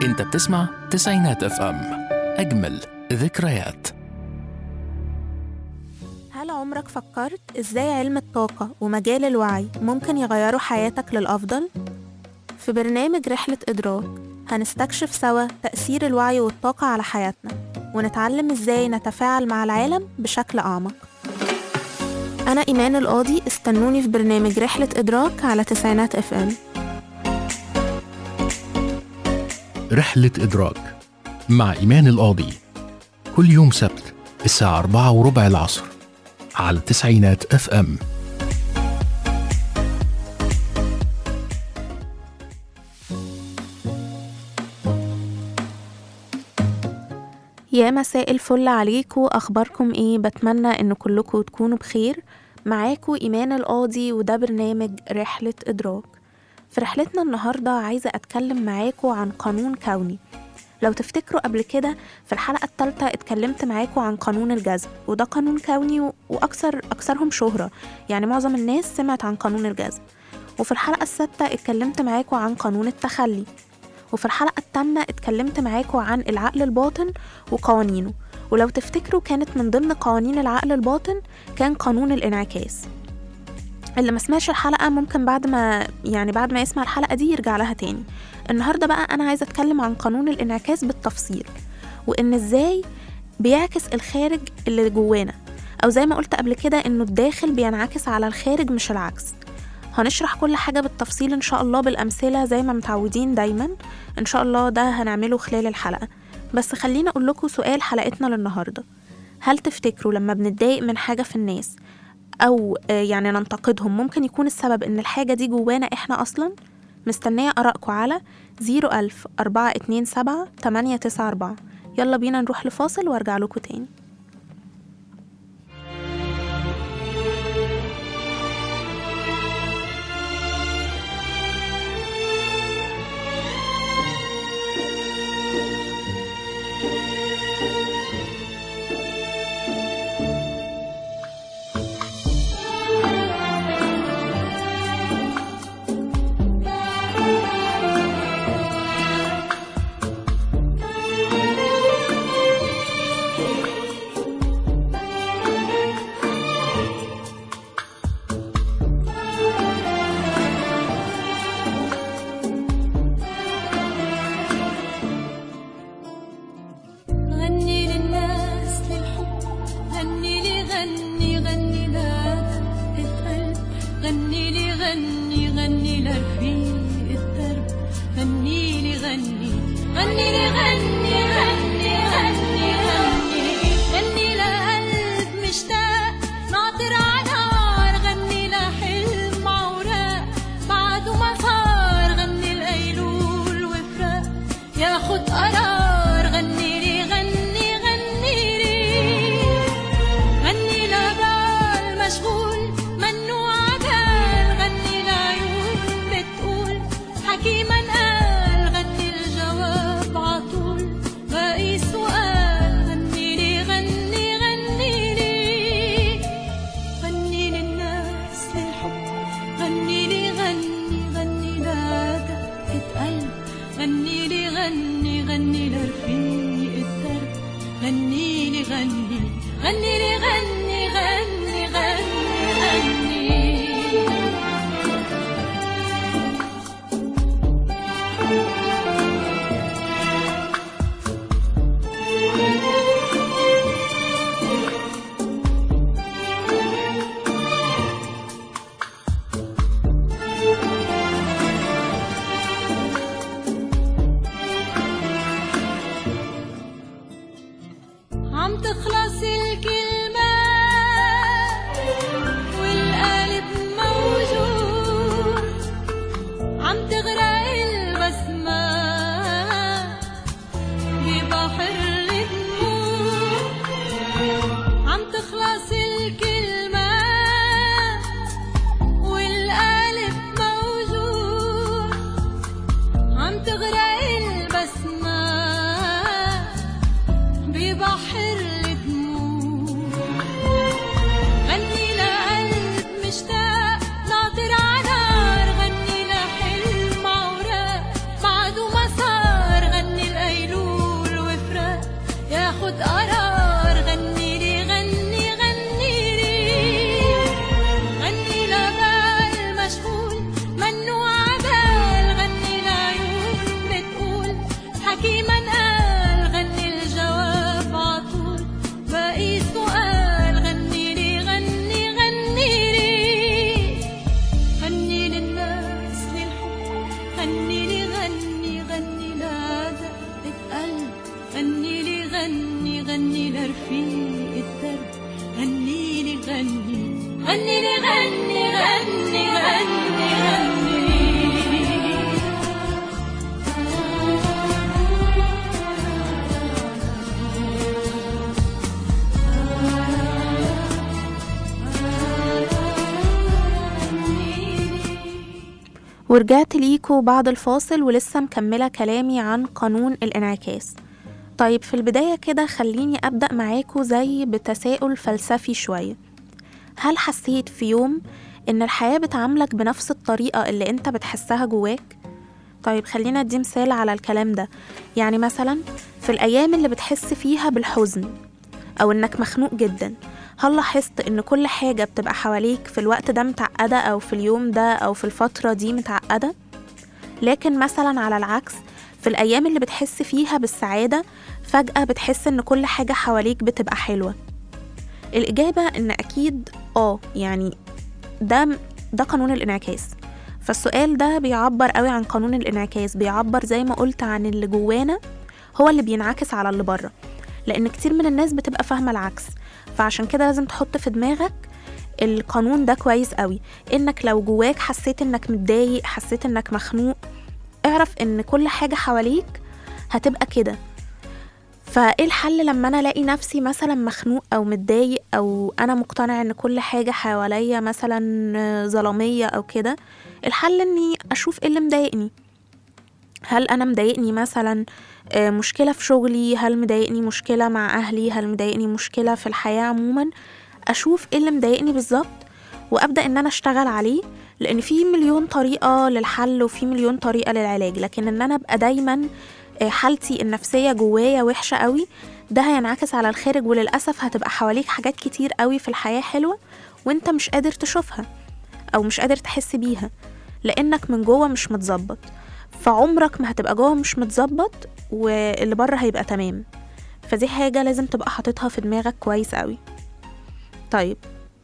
انت بتسمع تسعينات اف ام اجمل ذكريات هل عمرك فكرت ازاي علم الطاقة ومجال الوعي ممكن يغيروا حياتك للأفضل؟ في برنامج رحلة إدراك هنستكشف سوا تأثير الوعي والطاقة على حياتنا ونتعلم ازاي نتفاعل مع العالم بشكل أعمق أنا إيمان القاضي استنوني في برنامج رحلة إدراك على تسعينات اف ام رحلة إدراك مع إيمان القاضي كل يوم سبت الساعة أربعة وربع العصر على تسعينات اف ام يا مساء الفل عليكم اخباركم ايه بتمنى ان كلكم تكونوا بخير معاكم ايمان القاضي وده برنامج رحله ادراك في رحلتنا النهارده عايزه اتكلم معاكم عن قانون كوني لو تفتكروا قبل كده في الحلقه الثالثه اتكلمت معاكم عن قانون الجذب وده قانون كوني و- واكثر اكثرهم شهره يعني معظم الناس سمعت عن قانون الجذب وفي الحلقه السادسه اتكلمت معاكم عن قانون التخلي وفي الحلقة الثامنة اتكلمت معاكم عن العقل الباطن وقوانينه ولو تفتكروا كانت من ضمن قوانين العقل الباطن كان قانون الانعكاس اللي ما سمعش الحلقة ممكن بعد ما يعني بعد ما يسمع الحلقة دي يرجع لها تاني النهاردة بقى أنا عايزة أتكلم عن قانون الانعكاس بالتفصيل وإن إزاي بيعكس الخارج اللي جوانا أو زي ما قلت قبل كده إنه الداخل بينعكس على الخارج مش العكس هنشرح كل حاجة بالتفصيل إن شاء الله بالأمثلة زي ما متعودين دايما إن شاء الله ده هنعمله خلال الحلقة بس خليني أقول لكم سؤال حلقتنا للنهاردة هل تفتكروا لما بنتضايق من حاجة في الناس أو آه، يعني ننتقدهم ممكن يكون السبب إن الحاجة دي جوانا إحنا أصلا مستنية آرائكم على 01000 427 894 يلا بينا نروح لفاصل وارجع لكم تاني غني للناس للحب غني لي غني غني لدق القلب غني لي غني غني لرفيق الدرب غني لي غني غني لي غني غني غني غني غني لقلب مشتاق ناطر عنار غني لحلم عوراق بعده ما صار غني الأيلول وفراق ياخد قرار غني لي غني غني لي غني لبال مشغول منو عدال غني لعيون بتقول حكيما قال غني الجواب عطول باقي سؤال غني لي غني غني لي غني للناس للحب غني لي غني غني لدقة قلب غني لي غني غني لرفيق الدرب غني لي غني غني لي غني غني غني غني عم تخلص الكلمة ورجعت ليكوا بعد الفاصل ولسه مكملة كلامي عن قانون الانعكاس طيب في البداية كده خليني أبدأ معاكوا زي بتساؤل فلسفي شوية هل حسيت في يوم إن الحياة بتعاملك بنفس الطريقة اللي أنت بتحسها جواك؟ طيب خلينا ادي مثال على الكلام ده يعني مثلا في الأيام اللي بتحس فيها بالحزن أو إنك مخنوق جدا هل لاحظت إن كل حاجة بتبقى حواليك في الوقت ده متعقدة أو في اليوم ده أو في الفترة دي متعقدة؟ لكن مثلا على العكس في الأيام اللي بتحس فيها بالسعادة فجأة بتحس إن كل حاجة حواليك بتبقى حلوة الإجابة إن أكيد آه يعني ده ده قانون الانعكاس فالسؤال ده بيعبر قوي عن قانون الانعكاس بيعبر زي ما قلت عن اللي جوانا هو اللي بينعكس على اللي بره لان كتير من الناس بتبقى فاهمه العكس فعشان كده لازم تحط في دماغك القانون ده كويس قوي انك لو جواك حسيت انك متضايق حسيت انك مخنوق اعرف ان كل حاجه حواليك هتبقى كده فايه الحل لما انا الاقي نفسي مثلا مخنوق او متضايق او انا مقتنع ان كل حاجه حواليا مثلا ظلاميه او كده الحل اني اشوف ايه اللي مضايقني هل انا مضايقني مثلا آه، مشكله في شغلي هل مضايقني مشكله مع اهلي هل مضايقني مشكله في الحياه عموما اشوف ايه اللي مضايقني بالظبط وابدا ان انا اشتغل عليه لان في مليون طريقه للحل وفي مليون طريقه للعلاج لكن ان انا ابقى دايما آه، حالتي النفسيه جوايا وحشه قوي ده هينعكس على الخارج وللاسف هتبقى حواليك حاجات كتير قوي في الحياه حلوه وانت مش قادر تشوفها او مش قادر تحس بيها لانك من جوه مش متظبط فعمرك ما هتبقى جوه مش متظبط واللي بره هيبقى تمام فدي حاجة لازم تبقى حاططها في دماغك كويس قوي طيب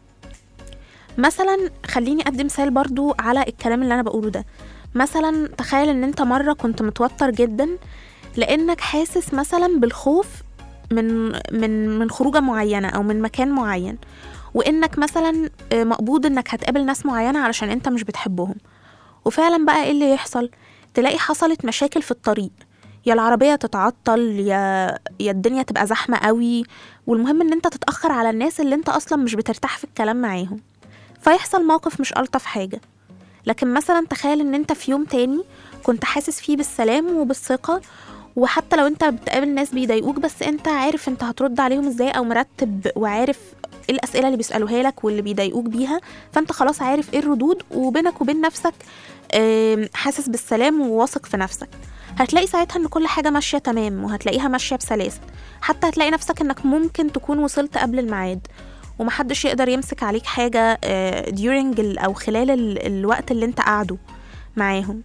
مثلا خليني ادي مثال برضو على الكلام اللي انا بقوله ده مثلا تخيل ان انت مرة كنت متوتر جدا لانك حاسس مثلا بالخوف من من من خروجه معينه او من مكان معين وانك مثلا آه، مقبوض انك هتقابل ناس معينه علشان انت مش بتحبهم وفعلا بقى ايه اللي يحصل تلاقي حصلت مشاكل في الطريق يا العربية تتعطل يا يا الدنيا تبقى زحمة قوي والمهم ان انت تتأخر على الناس اللي انت اصلا مش بترتاح في الكلام معاهم فيحصل موقف مش ألطف حاجة لكن مثلا تخيل ان انت في يوم تاني كنت حاسس فيه بالسلام وبالثقة وحتى لو انت بتقابل ناس بيضايقوك بس انت عارف انت هترد عليهم ازاي او مرتب وعارف ايه الاسئله اللي بيسالوها لك واللي بيضايقوك بيها فانت خلاص عارف ايه الردود وبينك وبين نفسك آم، حاسس بالسلام وواثق في نفسك هتلاقي ساعتها ان كل حاجه ماشيه تمام وهتلاقيها ماشيه بسلاسه حتى هتلاقي نفسك انك ممكن تكون وصلت قبل الميعاد ومحدش يقدر يمسك عليك حاجه آه، during ال- او خلال ال- الوقت اللي انت قاعده معاهم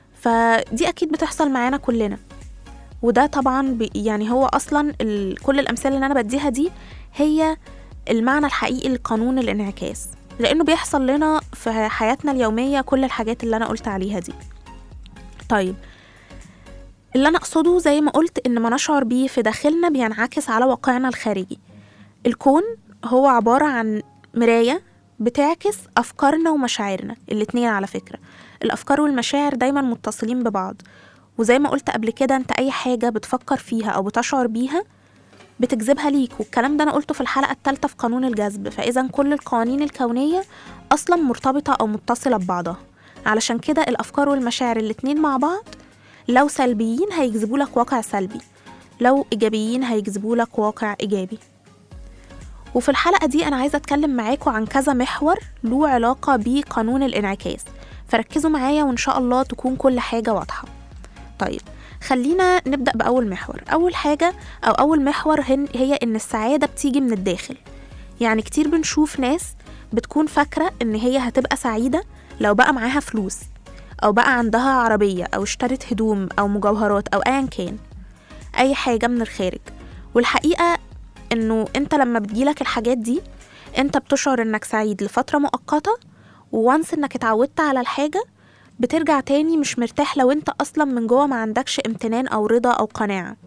فدي اكيد بتحصل معانا كلنا وده طبعا بي يعني هو اصلا ال... كل الامثله اللي انا بديها دي هي المعنى الحقيقي لقانون الانعكاس لانه بيحصل لنا في حياتنا اليوميه كل الحاجات اللي انا قلت عليها دي طيب اللي انا اقصده زي ما قلت ان ما نشعر بيه في داخلنا بينعكس على واقعنا الخارجي الكون هو عباره عن مرايه بتعكس افكارنا ومشاعرنا الاتنين على فكره الافكار والمشاعر دايما متصلين ببعض وزي ما قلت قبل كده انت اي حاجه بتفكر فيها او بتشعر بيها بتجذبها ليك والكلام ده انا قلته في الحلقه الثالثه في قانون الجذب فاذا كل القوانين الكونيه اصلا مرتبطه او متصله ببعضها علشان كده الافكار والمشاعر الاتنين مع بعض لو سلبيين هيجذبوا لك واقع سلبي لو ايجابيين هيجذبوا لك واقع ايجابي وفي الحلقه دي انا عايزه اتكلم معاكم عن كذا محور له علاقه بقانون الانعكاس فركزوا معايا وان شاء الله تكون كل حاجه واضحه طيب خلينا نبدأ بأول محور أول حاجة أو أول محور هن هي إن السعادة بتيجي من الداخل يعني كتير بنشوف ناس بتكون فاكرة إن هي هتبقى سعيدة لو بقى معاها فلوس أو بقى عندها عربية أو اشترت هدوم أو مجوهرات أو أيا كان أي حاجة من الخارج والحقيقة إنه أنت لما بتجيلك الحاجات دي أنت بتشعر إنك سعيد لفترة مؤقتة وانس إنك اتعودت على الحاجة بترجع تاني مش مرتاح لو انت اصلا من جوه ما عندكش امتنان او رضا او قناعة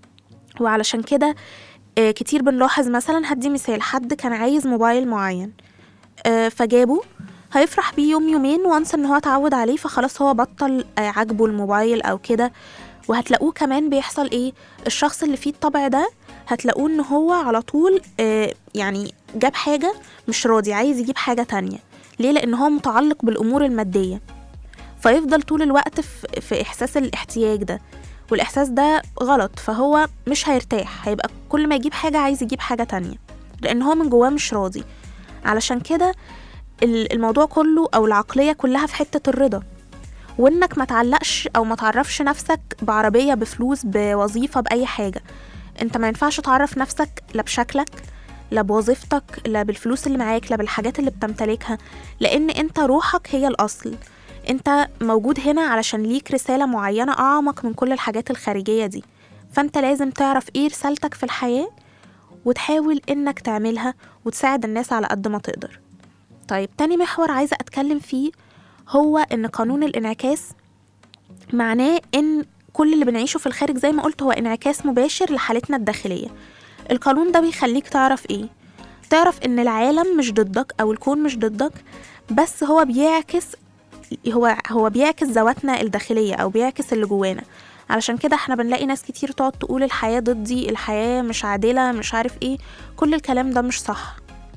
وعلشان كده آه، كتير بنلاحظ مثلا هدي مثال حد كان عايز موبايل معين آه، فجابه هيفرح بيه يوم يومين وانس ان هو اتعود عليه فخلاص هو بطل آه، عاجبه الموبايل او كده وهتلاقوه كمان بيحصل ايه الشخص اللي فيه الطبع ده هتلاقوه ان هو على طول آه، يعني جاب حاجة مش راضي عايز يجيب حاجة تانية ليه لان هو متعلق بالامور المادية فيفضل طول الوقت في, في إحساس الاحتياج ده والإحساس ده غلط فهو مش هيرتاح هيبقى كل ما يجيب حاجة عايز يجيب حاجة تانية لأن هو من جواه مش راضي علشان كده ال- الموضوع كله أو العقلية كلها في حتة الرضا وإنك ما تعلقش أو ما تعرفش نفسك بعربية بفلوس بوظيفة بأي حاجة انت ما ينفعش تعرف نفسك لا بشكلك لا بوظيفتك لا بالفلوس اللي معاك لا بالحاجات اللي بتمتلكها لان انت روحك هي الاصل انت موجود هنا علشان ليك رسالة معينة اعمق من كل الحاجات الخارجية دي فانت لازم تعرف ايه رسالتك في الحياة وتحاول انك تعملها وتساعد الناس على قد ما تقدر طيب تاني محور عايزة اتكلم فيه هو ان قانون الانعكاس معناه ان كل اللي بنعيشه في الخارج زي ما قلت هو انعكاس مباشر لحالتنا الداخلية القانون ده بيخليك تعرف ايه تعرف ان العالم مش ضدك او الكون مش ضدك بس هو بيعكس هو هو بيعكس ذواتنا الداخلية او بيعكس اللي جوانا علشان كده احنا بنلاقي ناس كتير تقعد تقول الحياة ضدي الحياة مش عادلة مش عارف ايه كل الكلام ده مش صح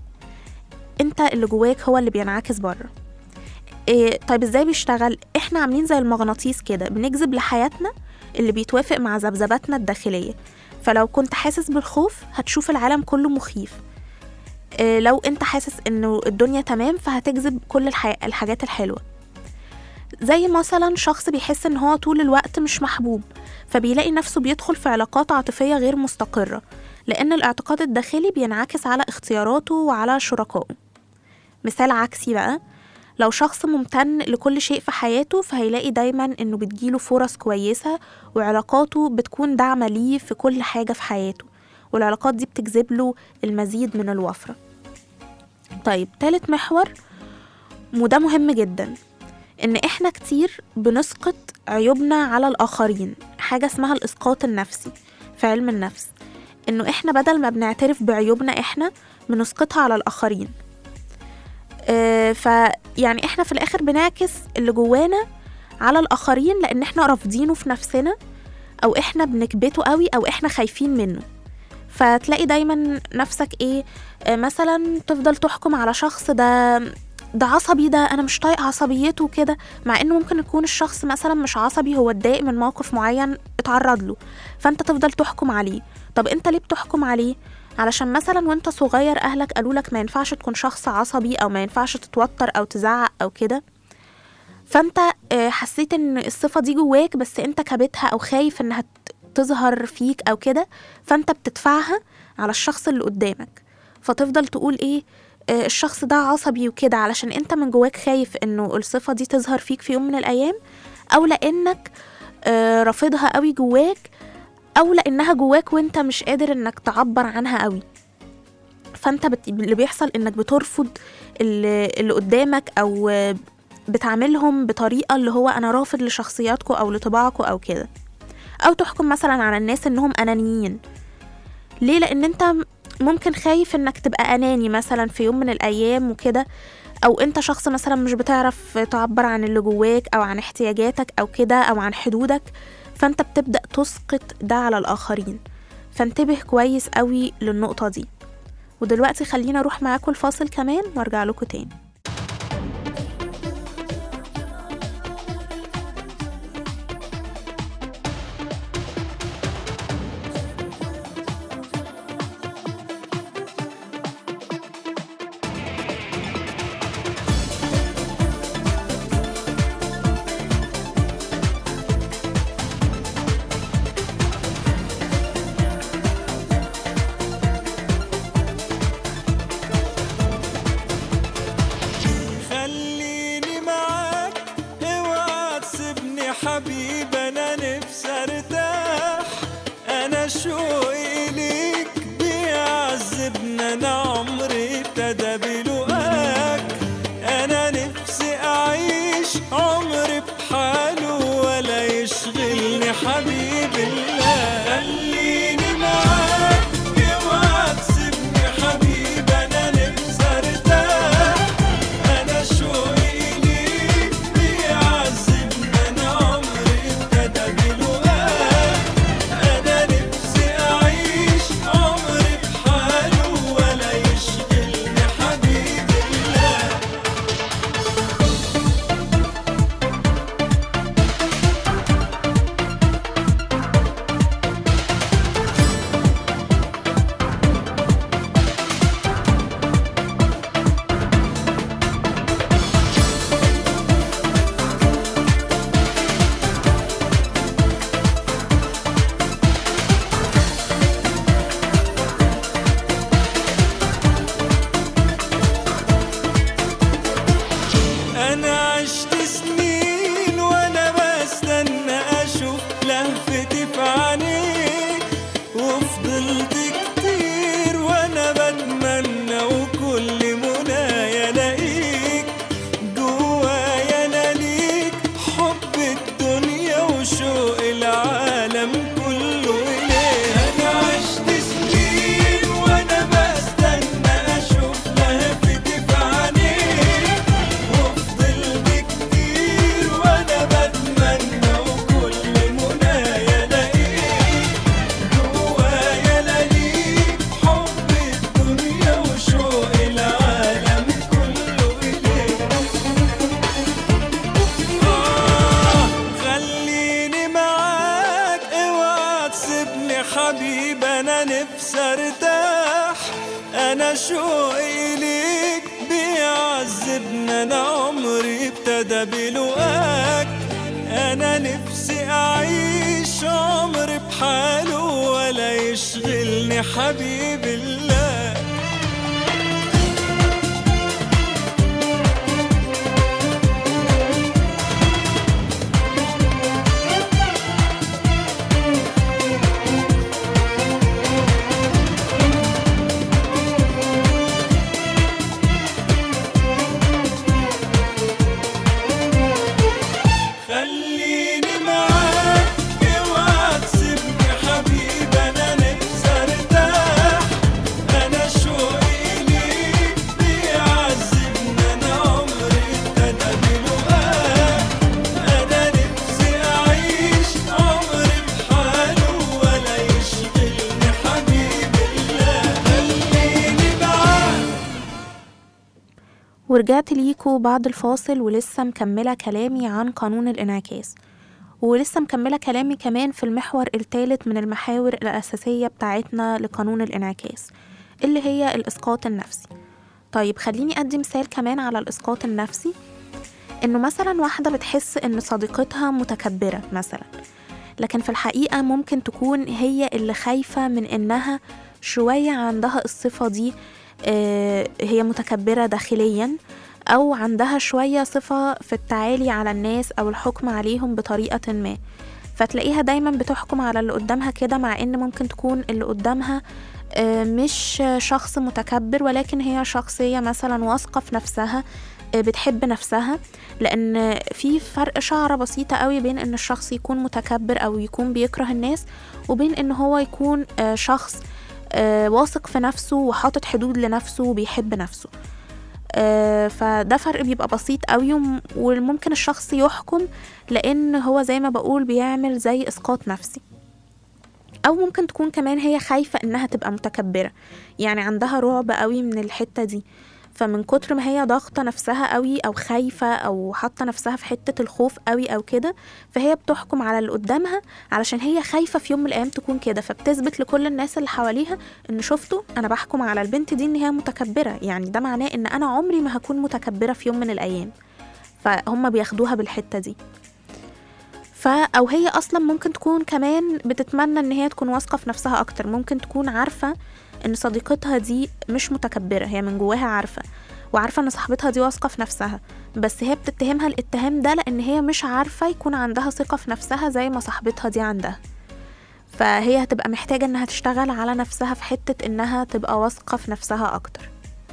انت اللي جواك هو اللي بينعكس بره إيه طيب ازاي بيشتغل احنا عاملين زي المغناطيس كده بنجذب لحياتنا اللي بيتوافق مع ذبذباتنا الداخلية فلو كنت حاسس بالخوف هتشوف العالم كله مخيف إيه لو انت حاسس انه الدنيا تمام فهتجذب كل الحي... الحاجات الحلوة زي مثلا شخص بيحس ان هو طول الوقت مش محبوب فبيلاقي نفسه بيدخل في علاقات عاطفية غير مستقرة لأن الاعتقاد الداخلي بينعكس على اختياراته وعلى شركائه مثال عكسي بقى لو شخص ممتن لكل شيء في حياته فهيلاقي دايما انه بتجيله فرص كويسة وعلاقاته بتكون داعمة ليه في كل حاجة في حياته والعلاقات دي بتجذب له المزيد من الوفرة طيب تالت محور وده مهم جدا ان احنا كتير بنسقط عيوبنا على الاخرين حاجة اسمها الاسقاط النفسي في علم النفس انه احنا بدل ما بنعترف بعيوبنا احنا بنسقطها على الاخرين آه، فيعني احنا في الاخر بنعكس اللي جوانا على الاخرين لان احنا رافضينه في نفسنا او احنا بنكبته قوي او احنا خايفين منه فتلاقي دايما نفسك ايه آه، مثلا تفضل تحكم على شخص ده ده عصبي ده انا مش طايق عصبيته كده مع انه ممكن يكون الشخص مثلا مش عصبي هو اتضايق من موقف معين اتعرض له فانت تفضل تحكم عليه طب انت ليه بتحكم عليه علشان مثلا وانت صغير اهلك قالوا لك ما ينفعش تكون شخص عصبي او ما ينفعش تتوتر او تزعق او كده فانت آه، حسيت ان الصفة دي جواك بس انت كبتها او خايف انها ت- تظهر فيك او كده فانت بتدفعها على الشخص اللي قدامك فتفضل تقول ايه آه، الشخص ده عصبي وكده علشان انت من جواك خايف انه الصفة دي تظهر فيك في يوم من الايام او لانك آه، رافضها قوي جواك او لانها جواك وانت مش قادر انك تعبر عنها قوي فانت بت... اللي بيحصل انك بترفض اللي, اللي قدامك او آه، بتعاملهم بطريقة اللي هو انا رافض لشخصياتكم او لطباعكم او كده او تحكم مثلا على الناس انهم انانيين ليه لان انت ممكن خايف انك تبقى اناني مثلا في يوم من الايام وكده او انت شخص مثلا مش بتعرف تعبر عن اللي جواك او عن احتياجاتك او كده او عن حدودك فانت بتبدا تسقط ده على الاخرين فانتبه كويس قوي للنقطه دي ودلوقتي خلينا اروح معاكم الفاصل كمان وارجع لكم تاني خليني معاك اوعى تسيبني حبيب انا نفسي ارتاح انا شوقي ليك بيعذبنا انا عمري ابتدى بلقاك انا نفسي اعيش عمري بحاله ولا يشغلني حبيب الله خليني معاك اوعى تسيبني حبيب انا نفسي ارتاح انا شوقي ليك بيعذبني انا عمري نفسي ارتاح انا شوقي ليك بيعذبني انا عمري ابتدى بلقاك انا نفسي اعيش عمري بحاله ولا يشغلني حبيب الله خليني معاك اوعى تسيبني حبيبي انا نفسي ارتاح انا شوقي ليك بيعذبني انا عمري ابتدى بلقاك انا نفسي اعيش عمري بحاله ولا يشغلني حبيب الله خليني معاك ورجعت ليكوا بعد الفاصل ولسه مكملة كلامي عن قانون الانعكاس ولسه مكملة كلامي كمان في المحور الثالث من المحاور الأساسية بتاعتنا لقانون الانعكاس اللي هي الإسقاط النفسي طيب خليني أدي مثال كمان على الإسقاط النفسي إنه مثلا واحدة بتحس إن صديقتها متكبرة مثلا لكن في الحقيقة ممكن تكون هي اللي خايفة من إنها شوية عندها الصفة دي آه، هي متكبرة داخليا أو عندها شوية صفة في التعالي على الناس أو الحكم عليهم بطريقة ما فتلاقيها دايما بتحكم على اللي قدامها كده مع إن ممكن تكون اللي قدامها آه، مش شخص متكبر ولكن هي شخصية مثلا واثقة في نفسها آه، بتحب نفسها لأن في فرق شعرة بسيطة قوي بين إن الشخص يكون متكبر أو يكون بيكره الناس وبين إن هو يكون آه، شخص آه، واثق في نفسه وحاطط حدود لنفسه وبيحب نفسه آه، فده فرق بيبقى بسيط قوي وم- وممكن الشخص يحكم لان هو زي ما بقول بيعمل زي اسقاط نفسي او ممكن تكون كمان هي خايفة انها تبقى متكبرة يعني عندها رعب قوي من الحتة دي فمن كتر ما هي ضاغطة نفسها قوي او خايفة او حاطة نفسها في حتة الخوف قوي او كده فهي بتحكم على اللي قدامها علشان هي خايفة في يوم من الايام تكون كده فبتثبت لكل الناس اللي حواليها ان شفتوا انا بحكم على البنت دي ان هي متكبرة يعني ده معناه ان انا عمري ما هكون متكبرة في يوم من الايام فهم بياخدوها بالحتة دي ف او هي اصلا ممكن تكون كمان بتتمنى ان هي تكون واثقه في نفسها اكتر ممكن تكون عارفه ان صديقتها دي مش متكبره هي من جواها عارفه وعارفه ان صاحبتها دي واثقه في نفسها بس هي بتتهمها الاتهام ده لان هي مش عارفه يكون عندها ثقه في نفسها زي ما صاحبتها دي عندها فهي هتبقى محتاجه انها تشتغل على نفسها في حته انها تبقى واثقه في نفسها اكتر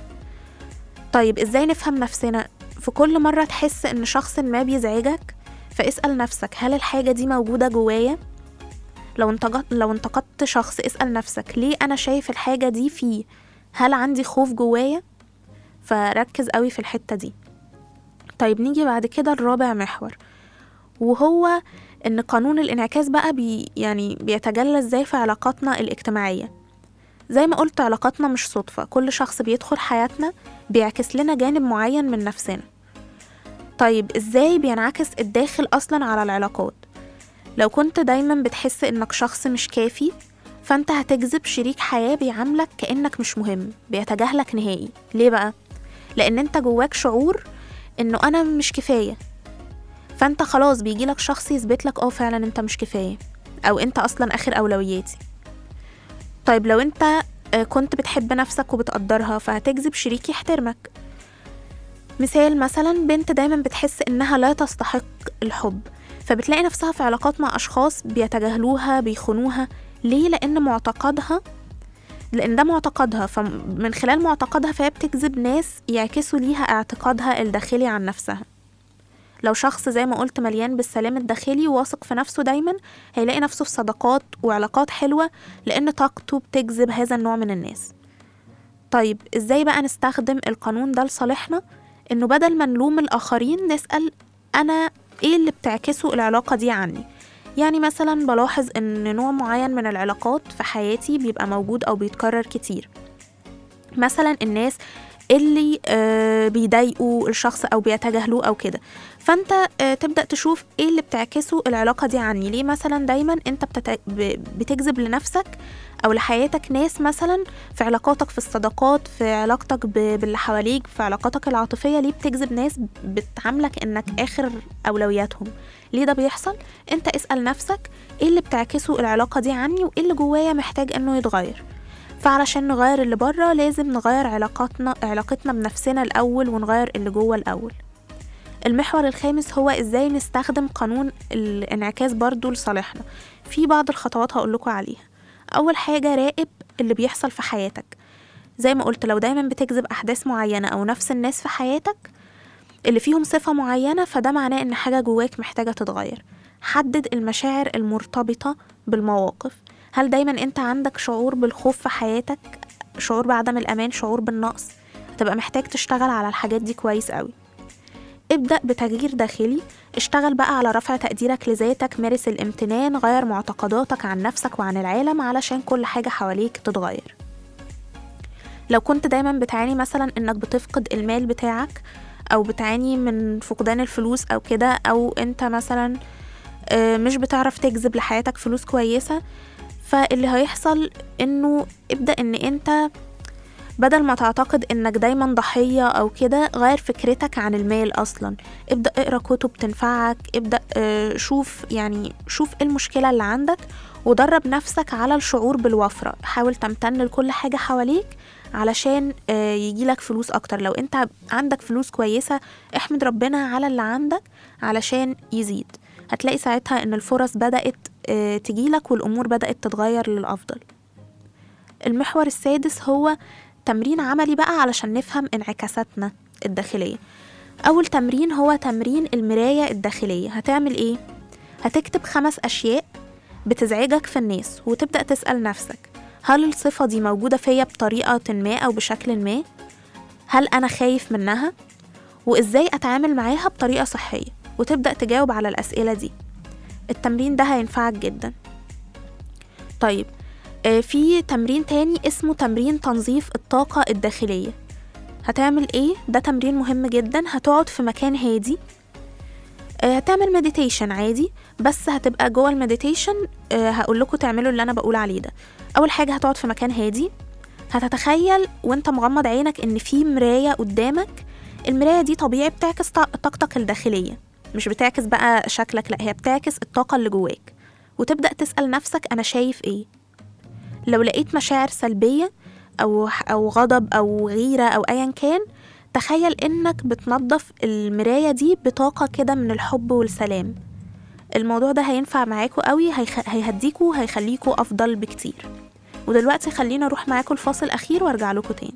طيب ازاي نفهم نفسنا في كل مره تحس ان شخص ما بيزعجك فاسأل نفسك هل الحاجة دي موجودة جوايا؟ لو انتقدت لو انتقدت شخص اسأل نفسك ليه أنا شايف الحاجة دي فيه؟ هل عندي خوف جوايا؟ فركز قوي في الحتة دي طيب نيجي بعد كده الرابع محور وهو ان قانون الانعكاس بقى بي يعني بيتجلى ازاي في علاقاتنا الاجتماعية زي ما قلت علاقاتنا مش صدفة كل شخص بيدخل حياتنا بيعكس لنا جانب معين من نفسنا طيب ازاي بينعكس الداخل اصلا على العلاقات لو كنت دايما بتحس انك شخص مش كافي فانت هتجذب شريك حياة بيعاملك كأنك مش مهم بيتجاهلك نهائي ليه بقى؟ لأن انت جواك شعور انه انا مش كفاية فانت خلاص بيجيلك شخص يثبت لك اه فعلا انت مش كفاية او انت اصلا اخر اولوياتي طيب لو انت آه، كنت بتحب نفسك وبتقدرها فهتجذب شريك يحترمك مثال مثلا بنت دايما بتحس انها لا تستحق الحب فبتلاقي نفسها في علاقات مع اشخاص بيتجاهلوها بيخونوها ليه لان معتقدها لان ده معتقدها فمن خلال معتقدها فهي بتجذب ناس يعكسوا ليها اعتقادها الداخلي عن نفسها لو شخص زي ما قلت مليان بالسلام الداخلي وواثق في نفسه دايما هيلاقي نفسه في صداقات وعلاقات حلوة لأن طاقته بتجذب هذا النوع من الناس طيب ازاي بقى نستخدم القانون ده لصالحنا انه بدل ما نلوم الآخرين نسأل أنا ايه اللي بتعكسه العلاقة دي عني يعني مثلا بلاحظ ان نوع معين من العلاقات في حياتي بيبقى موجود او بيتكرر كتير مثلا الناس اللي آه، بيضايقوا الشخص او بيتجاهلوه او كده فانت آه، تبدا تشوف ايه اللي بتعكسه العلاقه دي عني ليه مثلا دايما انت بتت... ب- بتجذب لنفسك او لحياتك ناس مثلا في علاقاتك في الصداقات في علاقتك ب... باللي حواليك في علاقاتك العاطفيه ليه بتجذب ناس بتعاملك انك اخر اولوياتهم ليه ده بيحصل انت اسال نفسك ايه اللي بتعكسه العلاقه دي عني وايه اللي جوايا محتاج انه يتغير فعلشان نغير اللي بره لازم نغير علاقاتنا علاقتنا بنفسنا الاول ونغير اللي جوه الاول المحور الخامس هو ازاي نستخدم قانون الانعكاس برضو لصالحنا في بعض الخطوات هقول لكم عليها اول حاجه راقب اللي بيحصل في حياتك زي ما قلت لو دايما بتجذب احداث معينه او نفس الناس في حياتك اللي فيهم صفه معينه فده معناه ان حاجه جواك محتاجه تتغير حدد المشاعر المرتبطه بالمواقف هل دايما انت عندك شعور بالخوف في حياتك شعور بعدم الامان شعور بالنقص هتبقى محتاج تشتغل على الحاجات دي كويس قوي ابدأ بتغيير داخلي اشتغل بقى على رفع تقديرك لذاتك مارس الامتنان غير معتقداتك عن نفسك وعن العالم علشان كل حاجة حواليك تتغير لو كنت دايما بتعاني مثلا انك بتفقد المال بتاعك او بتعاني من فقدان الفلوس او كده او انت مثلا آه، مش بتعرف تجذب لحياتك فلوس كويسة فاللي هيحصل انه ابدأ ان انت بدل ما تعتقد انك دايما ضحية او كده غير فكرتك عن المال اصلا ابدأ اقرا كتب تنفعك ابدأ آه، شوف يعني شوف ايه المشكلة اللي عندك ودرب نفسك على الشعور بالوفرة حاول تمتن لكل حاجة حواليك علشان آه، يجيلك فلوس اكتر لو انت عندك فلوس كويسة احمد ربنا على اللي عندك علشان يزيد هتلاقي ساعتها ان الفرص بدأت آه، تجيلك والامور بدأت تتغير للافضل المحور السادس هو تمرين عملي بقى علشان نفهم انعكاساتنا الداخلية أول تمرين هو تمرين المراية الداخلية هتعمل إيه؟ هتكتب خمس أشياء بتزعجك في الناس وتبدأ تسأل نفسك هل الصفة دي موجودة فيا بطريقة ما أو بشكل ما؟ هل أنا خايف منها؟ وإزاي أتعامل معاها بطريقة صحية؟ وتبدأ تجاوب على الأسئلة دي التمرين ده هينفعك جدا طيب آه، في تمرين تاني اسمه تمرين تنظيف الطاقة الداخلية هتعمل ايه؟ ده تمرين مهم جدا هتقعد في مكان هادي آه، هتعمل مديتيشن عادي بس هتبقى جوه المديتيشن هقول لكم تعملوا اللي انا بقول عليه ده اول حاجة هتقعد في مكان هادي هتتخيل وانت مغمض عينك ان في مراية قدامك المراية دي طبيعي بتعكس طا- طاقتك الداخلية مش بتعكس بقى شكلك لا هي بتعكس الطاقة اللي جواك وتبدأ تسأل نفسك أنا شايف إيه لو لقيت مشاعر سلبية أو أو غضب أو غيرة أو أيا كان تخيل إنك بتنظف المراية دي بطاقة كده من الحب والسلام الموضوع ده هينفع معاكوا قوي هيخ... هيهديكوا هيخليكوا أفضل بكتير ودلوقتي خلينا أروح معاكوا الفاصل الأخير وأرجع لكم تاني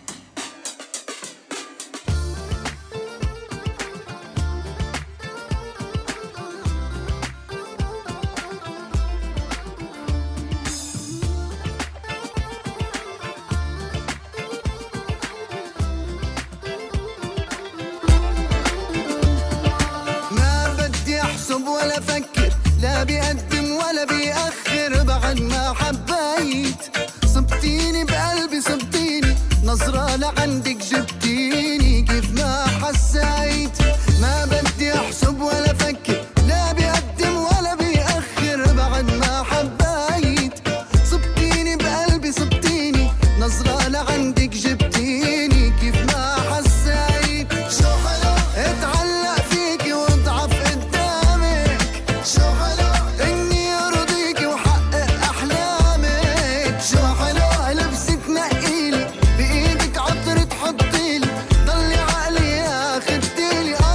ما بدي احسب ولا افكر لا بيقدم ولا بيأخر بعد ما حبيت صبتيني بقلبي صبتيني نظرة لعندك جبتيني كيف ما حسيت ما بدي احسب ولا افكر لا بيقدم ولا بيأخر بعد ما حبيت صبتيني بقلبي صبتيني نظرة لعندك جبتيني كيف ما حسيت شو حلو اتعلق فيكي واضعف قدامك شو حلو اني ارضيكي واحقق احلامك شو حلو لبسك نقيلي بايدك عطر تحطيلي ضلي عقلي ياخدتيلي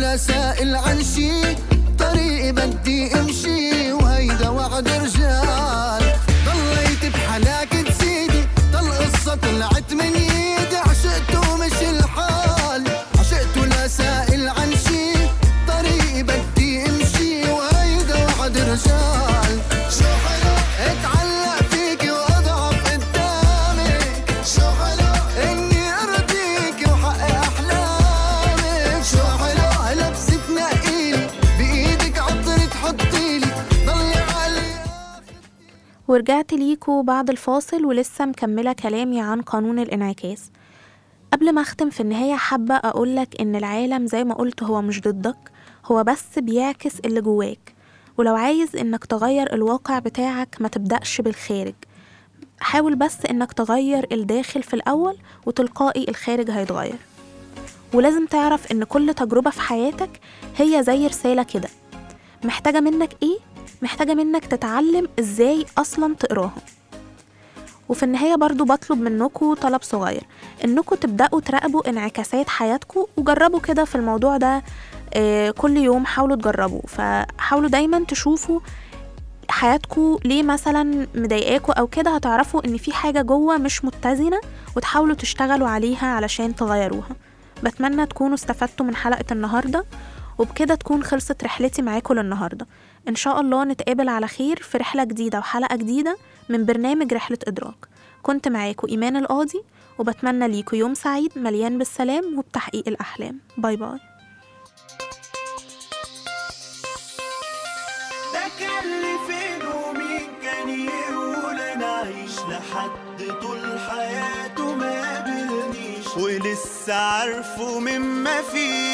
ولا سائل عن شي طريقي بدي امشي وهيدا وعد رجال ضليت بحلاك تزيدي ضل قصة طلعت من ايدي عشقت ومش الحال عشقت ولا سائل عن شي طريقي بدي امشي وهيدا وعد رجال شو حلو اتعلق فيكي واضعف قدامك شو حلو اني ارضيكي وحقق احلامك شو حلو لبسة نقيلي بايدك عطر تحطيلي ضلي علي ورجعت ليكوا بعد الفاصل ولسه مكملة كلامي عن قانون الانعكاس قبل ما أختم في النهاية حابة أقولك إن العالم زي ما قلت هو مش ضدك هو بس بيعكس اللي جواك ولو عايز إنك تغير الواقع بتاعك ما تبدأش بالخارج حاول بس إنك تغير الداخل في الأول وتلقائي الخارج هيتغير ولازم تعرف إن كل تجربة في حياتك هي زي رسالة كده محتاجة منك إيه؟ محتاجة منك تتعلم إزاي أصلا تقراها وفي النهاية برضو بطلب منكم طلب صغير إنكم تبدأوا تراقبوا انعكاسات حياتكم وجربوا كده في الموضوع ده آه، كل يوم حاولوا تجربوا فحاولوا دايما تشوفوا حياتكم ليه مثلا مضايقاكوا او كده هتعرفوا ان في حاجة جوه مش متزنة وتحاولوا تشتغلوا عليها علشان تغيروها بتمنى تكونوا استفدتوا من حلقة النهاردة وبكده تكون خلصت رحلتي معاكم للنهاردة إن شاء الله نتقابل على خير في رحلة جديدة وحلقة جديدة من برنامج رحلة إدراك كنت معاكم إيمان القاضي وبتمنى ليكوا يوم سعيد مليان بالسلام وبتحقيق الأحلام باي باي ده كان لي فين ومين كان يقول انا اعيش لحد طول حياته ما قابلنيش ولسه عارفه مما فيه